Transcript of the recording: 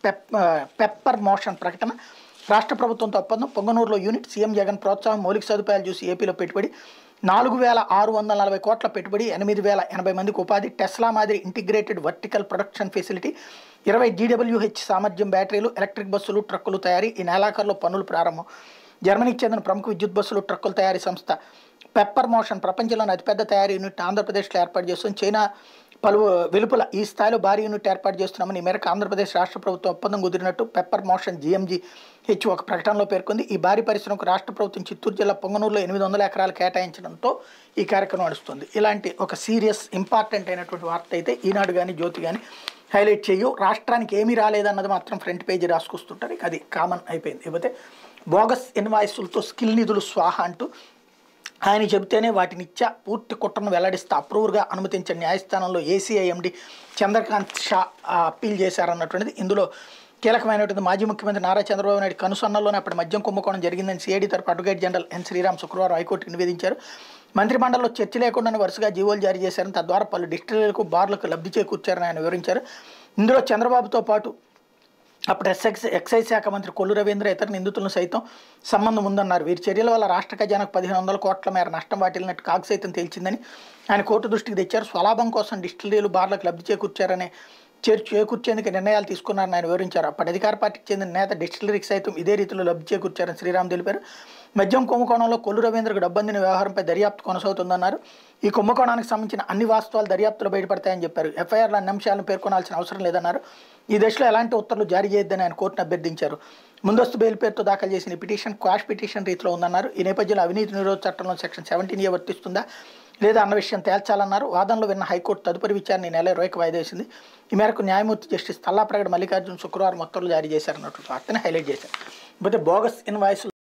Pep ఆ, pepper motion ప్రకటన రాష్ట్ర ప్రభుత్వంతో ఒప్పందం పొంగనూరులో యూనిట్ సీఎం జగన్ ప్రోత్సాహం మౌలిక సదుపాయాలు చూసి ఏపీలో పెట్టుబడి నాలుగు వేల ఆరు వందల నలభై కోట్ల పెట్టుబడి ఎనిమిది వేల ఎనభై మందికి ఉపాధి టెస్లా మాదిరి ఇంటిగ్రేటెడ్ వర్టికల్ ప్రొడక్షన్ ఫెసిలిటీ ఇరవై జీడబ్ల్యూహెచ్ సామర్థ్యం బ్యాటరీలు ఎలక్ట్రిక్ బస్సులు ట్రక్కులు తయారీ ఈ నెలాఖరులో పనులు ప్రారంభం జర్మనీకి చెందిన ప్రముఖ విద్యుత్ బస్సులు ట్రక్కుల తయారీ సంస్థ పెప్పర్ మోషన్ ప్రపంచంలోని అతిపెద్ద తయారీ యూనిట్ ఆంధ్రప్రదేశ్లో ఏర్పాటు చేస్తుంది చైనా పలు వెలుపల ఈ స్థాయిలో భారీ యూనిట్ ఏర్పాటు చేస్తున్నామని ఈ మేరకు ఆంధ్రప్రదేశ్ రాష్ట్ర ప్రభుత్వం ఒప్పందం కుదిరినట్టు పెప్పర్ మోషన్ జీఎంజీ హెచ్ ఒక ప్రకటనలో పేర్కొంది ఈ భారీ పరిశ్రమకు రాష్ట్ర ప్రభుత్వం చిత్తూరు జిల్లా పొంగనూరులో ఎనిమిది వందల ఎకరాలు కేటాయించడంతో ఈ కార్యక్రమం నడుస్తుంది ఇలాంటి ఒక సీరియస్ ఇంపార్టెంట్ అయినటువంటి వార్త అయితే ఈనాడు కానీ జ్యోతి కానీ హైలైట్ చేయు రాష్ట్రానికి ఏమీ రాలేదన్నది మాత్రం ఫ్రంట్ పేజీ రాసుకొస్తుంటారు ఇక అది కామన్ అయిపోయింది ఇకపోతే బోగస్ ఇన్వాయిస్లతో స్కిల్ నిధులు స్వాహ అంటూ ఆయన చెబితేనే వాటిని ఇచ్చా పూర్తి కుట్రను వెల్లడిస్తే అప్రూవర్గా అనుమతించిన న్యాయస్థానంలో ఏసీఐఎండి చంద్రకాంత్ షా ఆ, అప్పీల్ చేశారన్నటువంటిది ఇందులో కీలకమైనటువంటి మాజీ ముఖ్యమంత్రి నారా చంద్రబాబు నాయుడు కనుసన్నల్లోనే అప్పుడు మద్యం కుంభకోణం జరిగిందని సిఐడి తరపు అడ్వకేట్ జనరల్ ఎన్ శ్రీరామ్ శుక్రవారం హైకోర్టుకు నివేదించారు మంత్రిమండలిలో చర్చ లేకుండానే వరుసగా జీవోలు జారీ చేశారని తద్వారా పలు డిస్టిలరీలకు బార్లకు లబ్ధి చేకూర్చారని ఆయన వివరించారు ఇందులో చంద్రబాబుతో పాటు అప్పుడు ఎస్ఎక్స్ ఎక్సైజ్ శాఖ మంత్రి కొల్లు రవీంద్ర ఇతర నిందితులను సైతం సంబంధం ఉందన్నారు వీరి చర్యల వల్ల రాష్ట్ర ఖజానాకు పదిహేను వందల కోట్ల మేర నష్టం వాటిల్లినట్టు కాగ్ సైతం తేల్చిందని ఆయన కోర్టు దృష్టికి తెచ్చారు స్వలాభం కోసం డిస్టిలరీలు బార్లకు లబ్ధి చేకూర్చారనే చేర్చు చేకూర్చేందుకు నిర్ణయాలు తీసుకున్నారని ఆయన వివరించారు అప్పటి అధికార పార్టీకి చెందిన నేత డిస్టిలరీకి సైతం ఇదే రీతిలో లబ్ధి చేకూర్చారని శ్రీరామ్ తెలిపారు మద్యం కుంభకోణంలో కొల్లు రవీంద్రకు డబ్బందిన వ్యవహారంపై దర్యాప్తు కొనసాగుతుందన్నారు ఈ కుంభకోణానికి సంబంధించిన అన్ని వాస్తవాలు దర్యాప్తులో బయటపడతాయని చెప్పారు ఎఫ్ఐఆర్లో అన్ని అంశాలను పేర్కొనాల్సిన అవసరం లేదన్నారు ఈ దశలో ఎలాంటి ఉత్తర్వులు జారీ చేయొద్దని ఆయన కోర్టును అభ్యర్థించారు ముందస్తు బెయిల్ పేరుతో దాఖలు చేసిన ఈ పిటిషన్ క్వాష్ పిటిషన్ రీతిలో ఉందన్నారు ఈ నేపథ్యంలో అవినీతి నిరోధ చట్టంలో సెక్షన్ సెవెంటీన్ ఏ వర్తిస్తుందా లేదా అన్న విషయం తేల్చాలన్నారు వాదనలో విన్న హైకోర్టు తదుపరి విచారణ ఈ నెల ఇరవైకి వాయిదా వేసింది ఈ మేరకు న్యాయమూర్తి జస్టిస్ తల్లాప్రగడ మల్లికార్జున శుక్రవారం ఉత్తర్వులు జారీ చేశారన్నట్టు వార్తని హైలైట్ చేశారు అయితే బోగస్ ఇన్వాయిస్